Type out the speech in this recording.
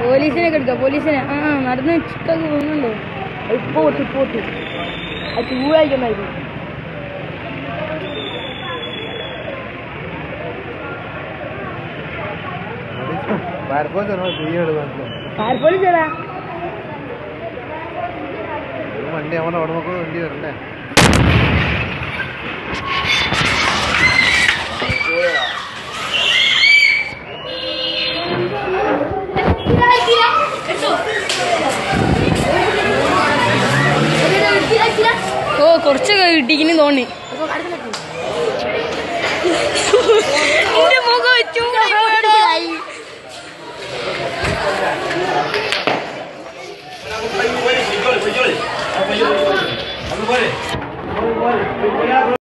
പോലീസിനെ എടുക്കാം പോലീസിനെ ആ ആ, നടന്ന് ചിക്കൊക്കെ പോകുന്നുണ്ടോ ഇപ്പൊ പൊട്ടി ഇപ്പൊ പൊട്ടി അത് ചൂടായിരിക്കുന്നായിരുന്നു ഫയർഫോഴ്സ് തീയാണ് ഫയർ പോലീസ് ഏതാ വണ്ടി അവിടെ അവിടെ നോക്കുന്ന വണ്ടി വരണ്ടേ ഓ കുറച്ചൊക്കെ കിട്ടിക്കുന്നു തോന്നി എന്റെ മുഖം വെച്ചു